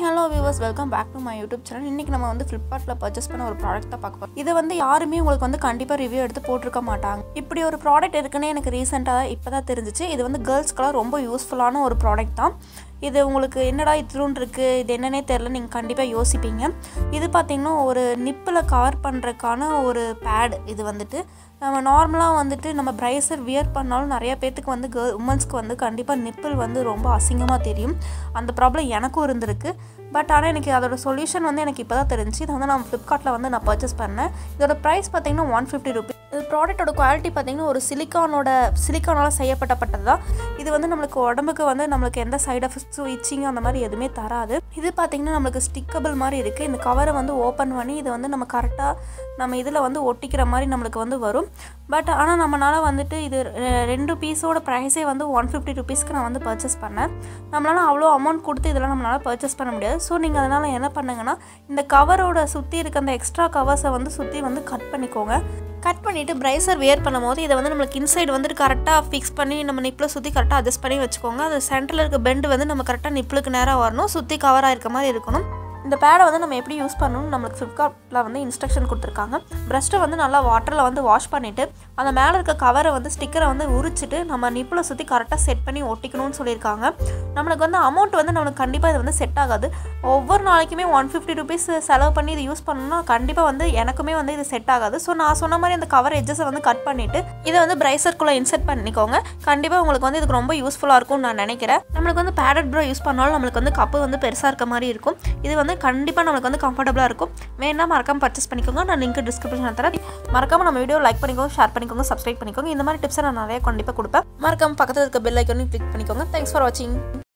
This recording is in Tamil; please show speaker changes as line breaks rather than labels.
hello viewers welcome back to my YouTube channel இன்றைக்கி நம்ம வந்து ஃப்ளிப்கார்ட்டில் பர்ச்சேஸ் பண்ண ஒரு ப்ராடக்ட் தான் பார்க்க போகிறோம் இது வந்து யாருமே உங்களுக்கு வந்து கண்டிப்பாக ரிவ்யூ எடுத்து போட்டிருக்க மாட்டாங்க இப்படி ஒரு ப்ராடக்ட் இருக்குன்னு எனக்கு ரீசெண்டாக இப்போ தான் தெரிஞ்சிச்சு இது வந்து கேர்ள்ஸ்க்கெல்லாம் ரொம்ப யூஸ்ஃபுல்லான ஒரு ப்ராடக்ட் தான் இது உங்களுக்கு என்னடா இத்திரூன் இருக்குது இது என்னன்னே தெரில நீங்கள் கண்டிப்பாக யோசிப்பீங்க இது பார்த்திங்கன்னா ஒரு நிப்பில் கவர் பண்ணுறதுக்கான ஒரு பேட் இது வந்துட்டு நம்ம நார்மலாக வந்துட்டு நம்ம ப்ரைசர் வியர் பண்ணாலும் நிறைய பேர்த்துக்கு வந்து கேர்ள் உமன்ஸ்க்கு வந்து கண்டிப்பாக நிப்பிள் வந்து ரொம்ப அசிங்கமாக தெரியும் அந்த ப்ராப்ளம் எனக்கும் இருந்திருக்கு பட் ஆனால் எனக்கு அதோட சொல்யூஷன் வந்து எனக்கு இப்போ தான் தெரிஞ்சு இது வந்து நான் ஃப்ளிப்கார்ட்டில் வந்து நான் பர்ச்சேஸ் பண்ணேன் இதோட ப்ரைஸ் பார்த்தீங்கன்னா ஒன் ஃபிஃப்டி ருபீஸ் இது ப்ராடக்ட்டோட குவாலிட்டி பார்த்தீங்கன்னா ஒரு சிலிக்கானோட சிலிக்கானால் செய்யப்பட்டப்பட்டது தான் இது வந்து நம்மளுக்கு உடம்புக்கு வந்து நம்மளுக்கு எந்த சைடு எஃபெக்ட்ஸும் இச்சிங் அந்த மாதிரி எதுவுமே தராது இது பார்த்தீங்கன்னா நம்மளுக்கு ஸ்டிக்கபிள் மாதிரி இருக்குது இந்த கவரை வந்து ஓப்பன் பண்ணி இதை வந்து நம்ம கரெக்டாக நம்ம இதில் வந்து ஒட்டிக்கிற மாதிரி நம்மளுக்கு வந்து வரும் பட் ஆனால் நம்மளால் வந்துட்டு இது ரெ- ரெண்டு பீஸோட ப்ரைஸே வந்து ஒன் ஃபிஃப்டி ருபீஸ்க்கு நான் வந்து பர்ச்சேஸ் பண்ணேன் நம்மளால் அவ்வளோ அமௌண்ட் கொடுத்து இதெல்லாம் நம்மளால் பர்ச்சேஸ் பண்ண முடியாது ஸோ நீங்கள் அதனால் என்ன பண்ணுங்கன்னா இந்த கவரோட சுற்றி இருக்க அந்த எக்ஸ்ட்ரா கவர்ஸை வந்து சுற்றி வந்து கட் பண்ணிக்கோங்க கட் பண்ணிவிட்டு ப்ரைசர் வியர் பண்ணும்போது இதை வந்து நம்மளுக்கு இன்சைடு வந்துட்டு கரெக்டாக ஃபிக்ஸ் பண்ணி நம்ம நிப்பில் சுற்றி கரெக்டாக அட்ஜஸ்ட் பண்ணி வச்சுக்கோங்க அது சென்டரில் இருக்க பெண்டு வந்து நம்ம கரெக்டாக நிப்பிளுக்கு நேராக வரணும் சுற்றி கவராக இருக்க மாதிரி இருக்கணும் இந்த பேடை வந்து நம்ம எப்படி யூஸ் பண்ணணும்னு நம்மளுக்கு ஃப்ளிப்கார்ட்டில் வந்து இன்ஸ்ட்ரக்ஷன் கொடுத்துருக்காங்க ப்ரஷ்ட்டை வந்து நல்லா வாட்டரில் வந்து வாஷ் பண்ணிவிட்டு அந்த மேலே இருக்க கவரை வந்து ஸ்டிக்கரை வந்து உரிச்சிட்டு நம்ம நிப்பில் சுற்றி கரெக்டாக செட் பண்ணி ஒட்டிக்கணும்னு சொல்லியிருக்காங்க நம்மளுக்கு வந்து அமௌண்ட் வந்து நம்மளுக்கு கண்டிப்பாக இது வந்து செட் ஆகாது ஒவ்வொரு நாளைக்குமே ஒன் ஃபிஃப்டி ருபீஸ் செலவு பண்ணி இது யூஸ் பண்ணணும்னா கண்டிப்பாக வந்து எனக்குமே வந்து இது செட் ஆகாது ஸோ நான் சொன்ன மாதிரி அந்த கவர் எட்ஜஸை வந்து கட் பண்ணிவிட்டு இதை வந்து ப்ரைசர்க்குள்ளே இன்செர்ட் பண்ணிக்கோங்க கண்டிப்பாக உங்களுக்கு வந்து இதுக்கு ரொம்ப யூஸ்ஃபுல்லாக இருக்கும்னு நான் நினைக்கிறேன் நம்மளுக்கு வந்து பேடட் ப்ரோ யூஸ் பண்ணாலும் நம்மளுக்கு வந்து கப்பு வந்து பெருசாக இருக்க மாதிரி இருக்கும் இது வந்து கண்டிப்பாக நம்மளுக்கு வந்து கம்ஃபர்டபுளாக இருக்கும் வேணா மறக்காம பர்ச்சேஸ் பண்ணிக்கோங்க நான் லிங்க் டிஸ்கிரிப்ஷன் தரேன் மறக்காம நம்ம வீடியோ லைக் பண்ணிக்கோங்க ஷேர் பண்ணிக்கோங்க சப்ஸ்கிரைப் பண்ணிக்கோங்க இந்த மாதிரி டிப்ஸை நான் நிறைய கண்டிப்பாக கொடுப்பேன் மறக்காம பக்கத்தில் இருக்க பெல் ஐக்கனையும் கிளிக் பண்ணிக்கோங்க தேங்க்ஸ் ஃபார் வாட்சிங்